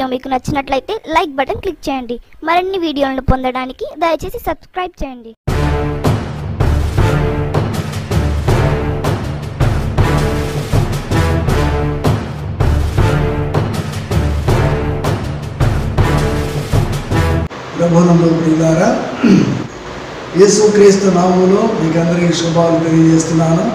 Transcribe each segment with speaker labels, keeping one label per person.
Speaker 1: Video మీకు నచ్చినట్లయితే like button click చేయండి మరిన్ని వీడియోలను పొందడానికి దయచేసి సబ్స్క్రైబ్ చేయండి
Speaker 2: ప్రభునంలో ప్రియులారా యేసుక్రీస్తు నామములో మీకు అందరికీ శుభాలు తెలియజేస్తున్నాను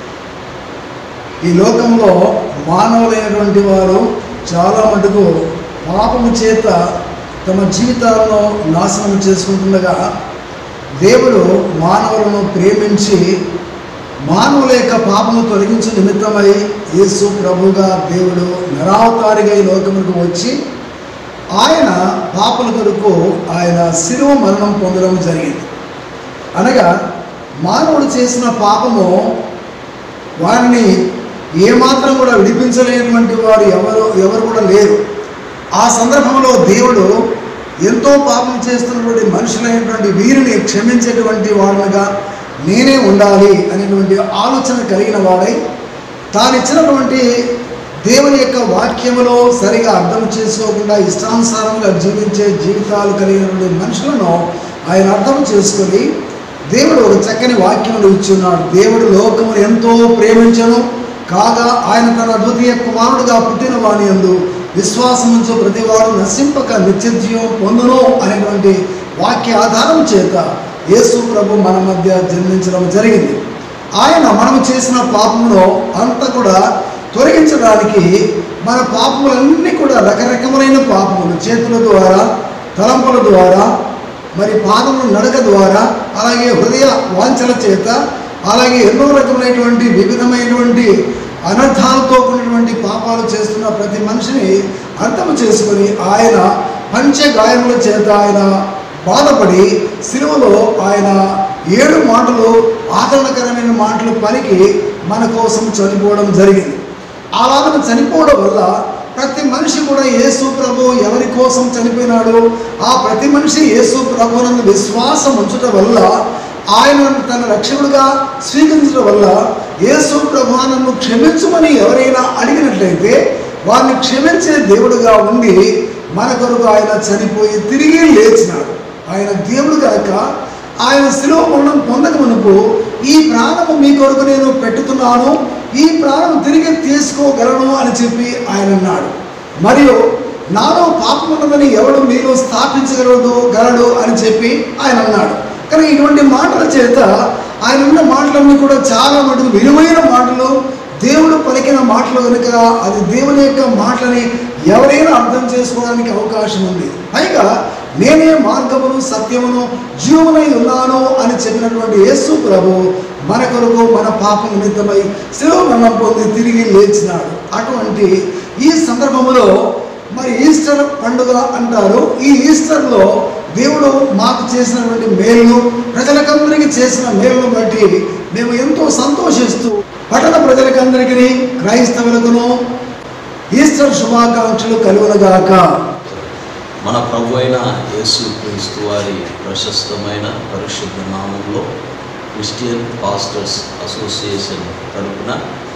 Speaker 2: ఈ లోకంలో మానవులైనటువంటి వారు చాలా మటుకు పాపము చేత తమ జీవితాలను నాశనం చేసుకుంటుండగా దేవుడు మానవులను ప్రేమించి మానవుల యొక్క పాపము తొలగించు నిమిత్తమై యేసు ప్రభుగా దేవుడు నరావతారిగా ఈ లోకములకు వచ్చి ఆయన పాపల కొరకు ఆయన శిలువ మరణం పొందడం జరిగింది అనగా మానవుడు చేసిన పాపము వారిని ఏమాత్రం కూడా విడిపించలేనటువంటి వారు ఎవరు ఎవరు కూడా లేరు ఆ సందర్భంలో దేవుడు ఎంతో పాపం చేస్తున్నటువంటి మనుషులైనటువంటి వీరిని క్షమించేటువంటి వాడుగా నేనే ఉండాలి అనేటువంటి ఆలోచన కలిగిన వాడై తాను ఇచ్చినటువంటి దేవుని యొక్క వాక్యములో సరిగా అర్థం చేసుకోకుండా ఇష్టానుసారంగా జీవించే జీవితాలు కలిగినటువంటి మనుషులను ఆయన అర్థం చేసుకొని దేవుడు ఒక చక్కని వాక్యములు ఇచ్చున్నాడు దేవుడు లోకమును ఎంతో ప్రేమించను కాగా ఆయన తన అద్వితీయ కుమారుడుగా పుట్టిన వాని ఎందు విశ్వాసముంచు ప్రతివాడు నశింపక నిత్యజీవం పొందును అనేటువంటి వాక్య ఆధారం చేత యేసు ప్రభు మన మధ్య జన్మించడం జరిగింది ఆయన మనము చేసిన పాపమును అంతా కూడా తొలగించడానికి మన పాపములన్నీ కూడా రకరకములైన పాపములు చేతుల ద్వారా తలంపుల ద్వారా మరి పాదముల నడక ద్వారా అలాగే హృదయ వాంఛల చేత అలాగే ఎన్నో రకములైనటువంటి వివిధమైనటువంటి అనర్థాలతో కూడినటువంటి పాపాలు చేస్తున్న ప్రతి మనిషిని అర్థం చేసుకొని ఆయన పంచగాయముల చేత ఆయన బాధపడి సిలువలో ఆయన ఏడు మాటలు ఆదరణకరమైన మాటలు పలికి మన కోసం చనిపోవడం జరిగింది అలాగ చనిపోవడం వల్ల ప్రతి మనిషి కూడా యేసు ప్రభు ఎవరి కోసం చనిపోయినాడు ఆ ప్రతి మనిషి యేసు ప్రభునందు విశ్వాసం ఉంచడం వల్ల ఆయన తన రక్షకుడిగా స్వీకరించడం వల్ల యేసు ప్రభు నన్ను క్షమించమని ఎవరైనా అడిగినట్లయితే వారిని క్షమించే దేవుడుగా ఉండి మన కొరకు ఆయన చనిపోయి తిరిగి లేచినాడు ఆయన దేవుడు కనుక ఆయన శిలువ మరణం పొందక మునుపు ఈ ప్రాణము మీ కొరకు నేను పెట్టుతున్నాను ఈ ప్రాణం తిరిగి తీసుకోగలను అని చెప్పి ఆయన అన్నాడు మరియు నాలో పాపం ఉన్నదని ఎవడు మీలో స్థాపించగలడు గలడు అని చెప్పి ఆయన అన్నాడు కానీ ఇటువంటి మాటల చేత ఆయన ఉన్న మాటలన్నీ కూడా చాలా మటుకు విలువైన మాటలు దేవుడు పలికిన మాటలు కనుక అది దేవుని యొక్క మాటలని ఎవరైనా అర్థం చేసుకోవడానికి అవకాశం ఉంది పైగా నేనే మార్గమును సత్యమును జీవనై ఉన్నాను అని చెప్పినటువంటి యేసు ప్రభు మన కొరకు మన పాపం నిమిత్తమై శిలువ మరణం పొంది తిరిగి లేచినాడు అటువంటి ఈ సందర్భంలో మరి ఈస్టర్ పండుగ అంటారు ఈ ఈస్టర్లో దేవుడు మాకు చేసినటువంటి మేలు ప్రజలకందరికీ చేసిన మేలును బట్టి మేము ఎంతో సంతోషిస్తూ పట్టణ ప్రజలకందరికీ క్రైస్తవులకును ఈస్టర్ శుభాకాంక్షలు కలుగునగాక
Speaker 3: మన ప్రభు అయిన యేసు క్రీస్తు వారి ప్రశస్తమైన పరిశుద్ధ నామంలో క్రిస్టియన్ పాస్టర్స్ అసోసియేషన్ తరపున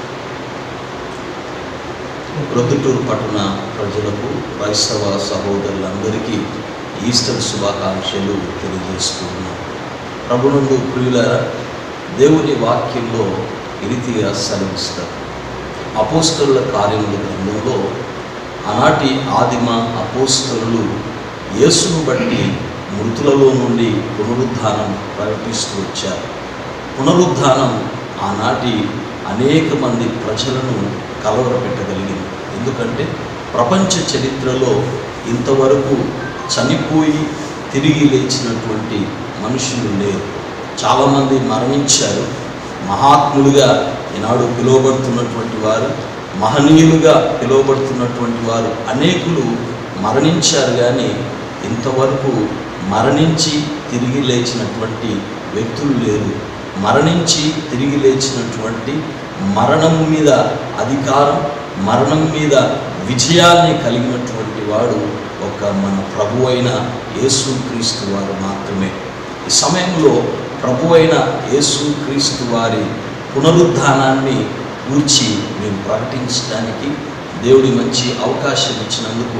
Speaker 3: ప్రొద్దుటూరు పట్టణ ప్రజలకు క్రైస్తవ సహోదరులందరికీ ఈస్టర్ శుభాకాంక్షలు తెలియజేసుకుంటున్నాం ప్రభునందు ప్రియుల దేవుని వాక్యంలో ఈ రీతిగా సెలవిస్తారు అపోస్తలుల కార్యముల గ్రంథంలో ఆనాటి ఆదిమ అపోస్తలు యేసును బట్టి మృతులలో నుండి పునరుద్ధానం ప్రకటిస్తూ వచ్చారు పునరుద్ధానం ఆనాటి అనేక మంది ప్రజలను కలవరపెట్టగలిగింది ఎందుకంటే ప్రపంచ చరిత్రలో ఇంతవరకు చనిపోయి తిరిగి లేచినటువంటి మనుషులు లేరు చాలామంది మరణించారు మహాత్ములుగా ఈనాడు పిలువబడుతున్నటువంటి వారు మహనీయులుగా పిలువబడుతున్నటువంటి వారు అనేకులు మరణించారు కానీ ఇంతవరకు మరణించి తిరిగి లేచినటువంటి వ్యక్తులు లేరు మరణించి తిరిగి లేచినటువంటి మరణం మీద అధికారం మరణం మీద విజయాన్ని కలిగినటువంటి వాడు ఒక మన ప్రభు అయిన యేసుక్రీస్తు వారు మాత్రమే ఈ సమయంలో ప్రభు అయిన యేసుక్రీస్తు వారి పునరుద్ధానాన్ని గూర్చి మేము ప్రకటించడానికి దేవుడి మంచి అవకాశం ఇచ్చినందుకు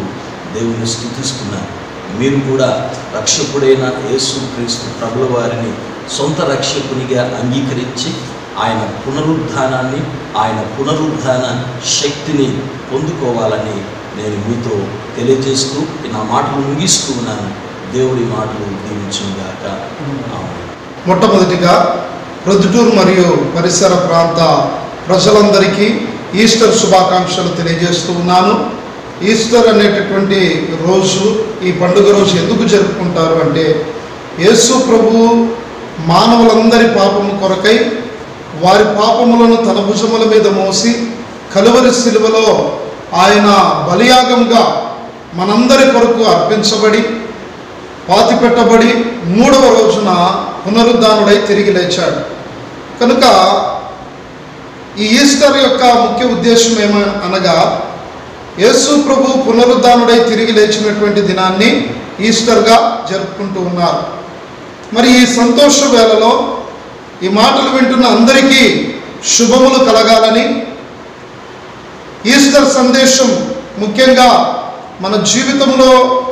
Speaker 3: దేవుని స్థుతిస్తున్నాను మీరు కూడా రక్షకుడైన యేసు క్రీస్తు ప్రభుల వారిని సొంత రక్షకునిగా అంగీకరించి ఆయన పునరుద్ధానాన్ని ఆయన పునరుద్ధాన శక్తిని పొందుకోవాలని నేను మీతో తెలియజేస్తూ నా మాటలు ముగిస్తూ ఉన్నాను దేవుడి మాటలు దీవించుగాక ఆమేన్.
Speaker 4: మొట్టమొదటిగా ప్రొద్దుటూరు మరియు పరిసర ప్రాంత ప్రజలందరికీ ఈస్టర్ శుభాకాంక్షలు తెలియజేస్తూ ఉన్నాను ఈస్టర్ అనేటటువంటి రోజు ఈ పండుగ రోజు ఎందుకు జరుపుకుంటారు అంటే యేసు ప్రభు మానవులందరి పాపము కొరకై వారి పాపములను తన భుజముల మీద మోసి కలువరి శిలువలో ఆయన బలియాగంగా మనందరి కొరకు అర్పించబడి పాతి పెట్టబడి మూడవ రోజున పునరుద్ధానుడై తిరిగి లేచాడు కనుక ఈ ఈస్టర్ యొక్క ముఖ్య ఉద్దేశం ఏమ అనగా యేసు ప్రభు పునరుద్ధానుడై తిరిగి లేచినటువంటి దినాన్ని ఈస్టర్గా జరుపుకుంటూ ఉన్నారు మరి ఈ సంతోష వేళలో ఈ మాటలు వింటున్న అందరికీ శుభములు కలగాలని ఈస్టర్ సందేశం ముఖ్యంగా మన జీవితంలో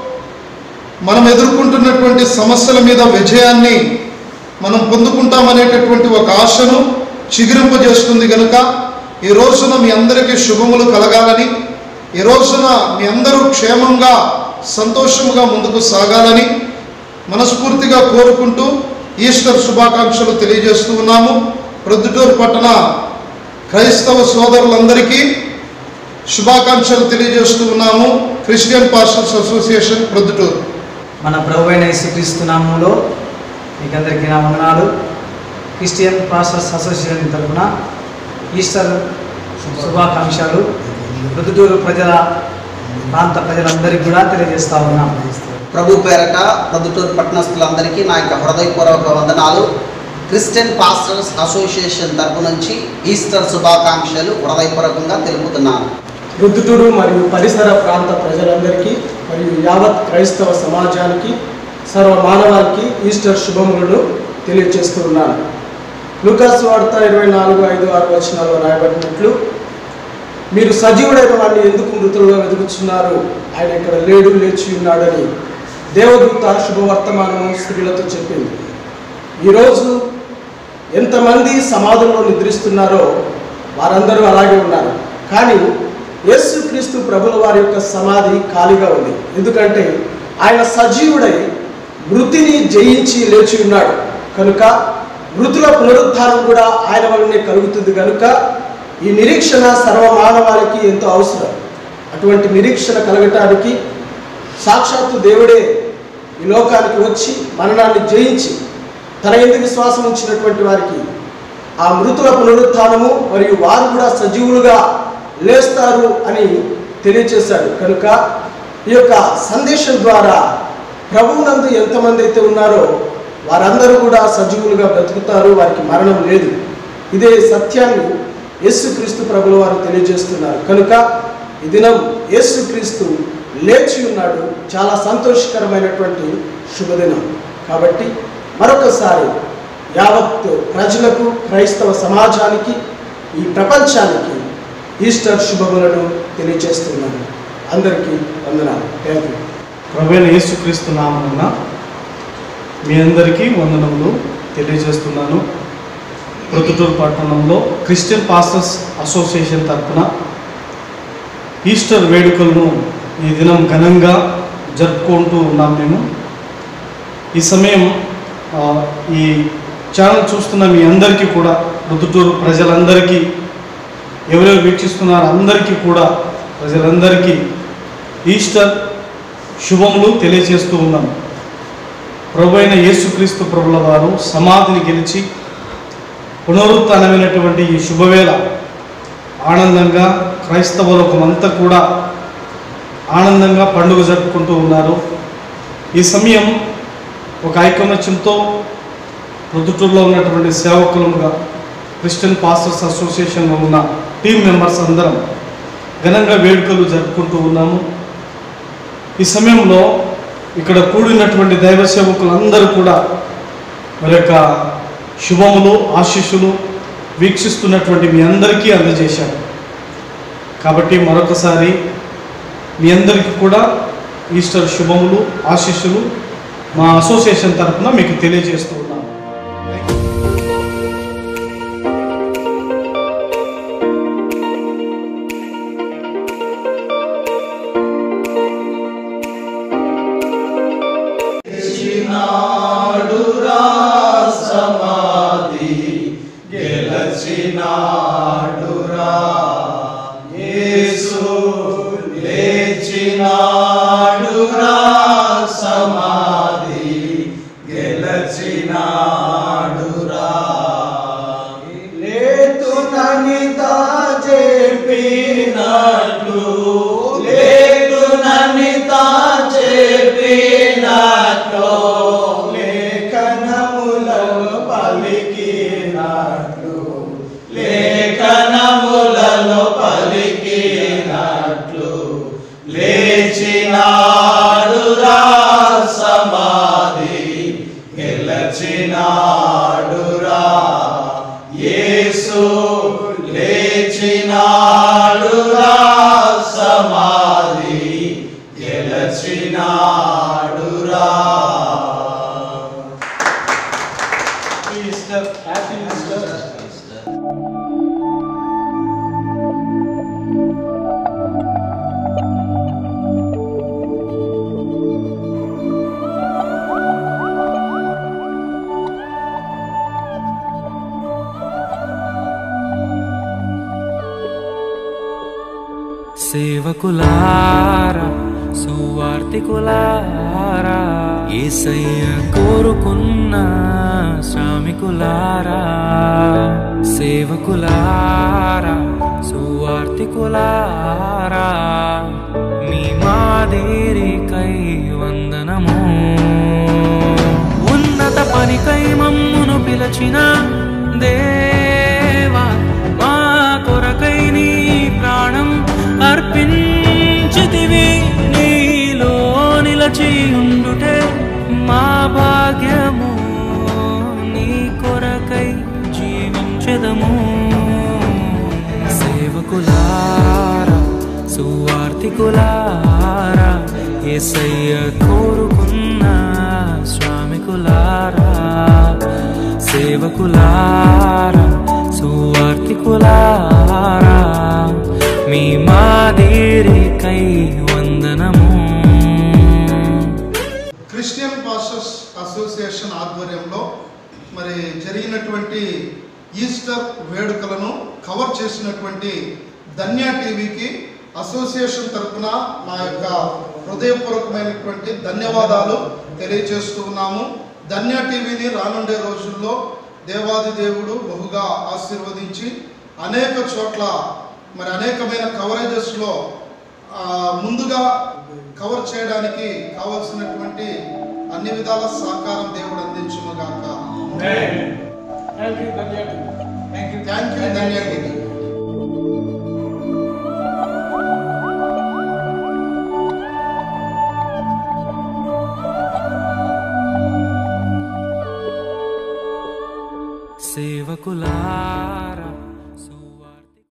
Speaker 4: మనం ఎదుర్కొంటున్నటువంటి సమస్యల మీద విజయాన్ని మనం పొందుకుంటామనేటటువంటి ఒక ఆశను చిగురింపజేస్తుంది కనుక ఈ రోజున మీ అందరికీ శుభములు కలగాలని ఈ రోజున మీ అందరూ క్షేమంగా సంతోషముగా ముందుకు సాగాలని మనస్ఫూర్తిగా కోరుకుంటూ ఈస్టర్ శుభాకాంక్షలు తెలియజేస్తూ ఉన్నాము ప్రొద్దుటూరు పట్టణ క్రైస్తవ సోదరులందరికీ శుభాకాంక్షలు తెలియజేస్తూ ఉన్నాము క్రిస్టియన్ పాస్టర్స్ అసోసియేషన్ ప్రొద్దుటూరు
Speaker 5: మన ప్రభు అయిన యేసుక్రీస్తు నామంలో మీకందరికీ నా వందనాలు క్రిస్టియన్ పాస్టర్స్ అసోసియేషన్ తరఫున ఈస్టర్ శుభాకాంక్షలు ప్రొద్దుటూరు ప్రజల ప్రాంత ప్రజలందరికీ కూడా తెలియజేస్తా ఉన్నాం
Speaker 6: ప్రభు పేరట ప్రొద్దుటూరు పట్టణస్థులందరికీ నా యొక్క హృదయపూర్వక వందనాలు క్రిస్టియన్ పాస్టర్స్ అసోసియేషన్ తరపు నుంచి ఈస్టర్ శుభాకాంక్షలు హృదయపూర్వకంగా తెలుపుతున్నాను
Speaker 7: రుద్దుటూరు మరియు పరిసర ప్రాంత ప్రజలందరికీ మరియు యావత్ క్రైస్తవ సమాజానికి సర్వ మానవాళికి ఈస్టర్ శుభములను తెలియజేస్తూ ఉన్నాను లూకాస్ వార్త ఇరవై నాలుగు ఐదు ఆరు వచనాల్లో రాయబడినట్లు మీరు సజీవుడైన వాడిని ఎందుకు మృతులుగా వెతుకుతున్నారు ఆయన ఇక్కడ లేడు లేచి ఉన్నాడని దేవదూత శుభవర్తమానము స్త్రీలతో చెప్పింది ఈరోజు ఎంతమంది సమాధుల్లో నిద్రిస్తున్నారో వారందరూ అలాగే ఉన్నారు కానీ యేసుక్రీస్తు ప్రభుల వారి యొక్క సమాధి ఖాళీగా ఉంది ఎందుకంటే ఆయన సజీవుడై మృతిని జయించి లేచి ఉన్నాడు కనుక మృతుల పునరుద్ధానం కూడా ఆయన వల్లనే కలుగుతుంది కనుక ఈ నిరీక్షణ సర్వమానవాళికి ఎంతో అవసరం అటువంటి నిరీక్షణ కలగటానికి సాక్షాత్తు దేవుడే ఈ లోకానికి వచ్చి మరణాన్ని జయించి తన ఎందుకు విశ్వాసం ఉంచినటువంటి వారికి ఆ మృతుల పునరుత్థానము మరియు వారు కూడా సజీవులుగా లేస్తారు అని తెలియచేశాడు కనుక ఈ యొక్క సందేశం ద్వారా ప్రభువునందు ఎంతమంది అయితే ఉన్నారో వారందరూ కూడా సజీవులుగా బ్రతుకుతారు వారికి మరణం లేదు ఇదే సత్యాన్ని యేసుక్రీస్తు ప్రభుల వారు తెలియజేస్తున్నారు కనుక ఈ దినం యేసుక్రీస్తు లేచి ఉన్నాడు చాలా సంతోషకరమైనటువంటి శుభదినం కాబట్టి మరొకసారి యావత్ ప్రజలకు క్రైస్తవ సమాజానికి ఈ ప్రపంచానికి ఈస్టర్ శుభములను తెలియజేస్తున్నాను అందరికీ వందనాలు థ్యాంక్ యూ
Speaker 8: ప్రభువైన యేసుక్రీస్తు నామమున మీ అందరికీ వందనములు తెలియజేస్తున్నాను ప్రొద్దుటూరు పట్టణంలో క్రిస్టియన్ పాస్టర్స్ అసోసియేషన్ తరఫున ఈస్టర్ వేడుకలను ఈ దినం ఘనంగా జరుపుకుంటూ ఉన్నాం మేము ఈ సమయం ఆ, ఈ ఛానల్ చూస్తున్న మీ అందరికీ కూడా ప్రొద్దుటూరు ప్రజలందరికీ ఎవరెవరు వీక్షిస్తున్నారో అందరికీ కూడా ప్రజలందరికీ ఈస్టర్ శుభములు తెలియజేస్తూ ఉన్నాం ప్రభు అయిన యేసుక్రీస్తు ప్రభుల వారు సమాధిని గెలిచి పునరుత్నమైనటువంటి ఈ శుభవేళ ఆనందంగా క్రైస్తవ లోకమంతా కూడా ఆనందంగా పండుగ జరుపుకుంటూ ఉన్నారు ఈ సమయం ఒక ఐకమత్యంతో ప్రొద్దుటూరులో ఉన్నటువంటి సేవకులుగా క్రిస్టియన్ పాస్టర్స్ అసోసియేషన్లో ఉన్న టీం మెంబర్స్ అందరం ఘనంగా వేడుకలు జరుపుకుంటూ ఉన్నాము ఈ సమయంలో ఇక్కడ కూడినటువంటి దైవ సేవకులందరూ కూడా మరి యొక్క శుభములు ఆశీస్సులు వీక్షిస్తున్నటువంటి మీ అందరికీ అందజేశారు కాబట్టి మరొకసారి మీ అందరికీ కూడా ఈస్టర్ శుభములు ఆశీస్సులు మా అసోసియేషన్ తరఫున మీకు తెలియజేస్తూ ఉన్నాము
Speaker 9: సేవకులారా సువార్తికులారా ఏసయ్య కోరుకున్న శ్రామికులారా సేవకులారా సువార్తికులారా మీ మాదేరికై వందనము ఉన్నత పనికై మమ్మును పిలచిన దేవా మా కొరకై నీ ప్రాణం అర్పించితివి నీలో నిలచి ఉండుటే మా భాగ్యము నీ కొరకై జీవించదము సేవకులారా సువార్తికులారా ఏసయ్య కోరుకున్న శ్రామికులారా సేవకులారా సువార్తికులారా మీ మాదిరికై వందనము
Speaker 4: క్రిస్టియన్ పాస్టర్స్ అసోసియేషన్ ఆధ్వర్యంలో మరి జరిగినటువంటి ఈస్టర్ వేడుకలను కవర్ చేసినటువంటి ధన్య టీవీకి అసోసియేషన్ తరపున నా యొక్క హృదయపూర్వకమైనటువంటి ధన్యవాదాలు తెలియజేస్తూ ఉన్నాము ధన్య టీవీని రానుండే రోజుల్లో దేవాది దేవుడు బహుగా ఆశీర్వదించి అనేక చోట్ల మరి అనేకమైన కవరేజెస్లో ఆ, ముందుగా కవర్ చేయడానికి కావలసినటువంటి అన్ని విధాల సహకారం దేవుడు అందించును గాక థ్యాంక్ యూ ధన్య టీవీ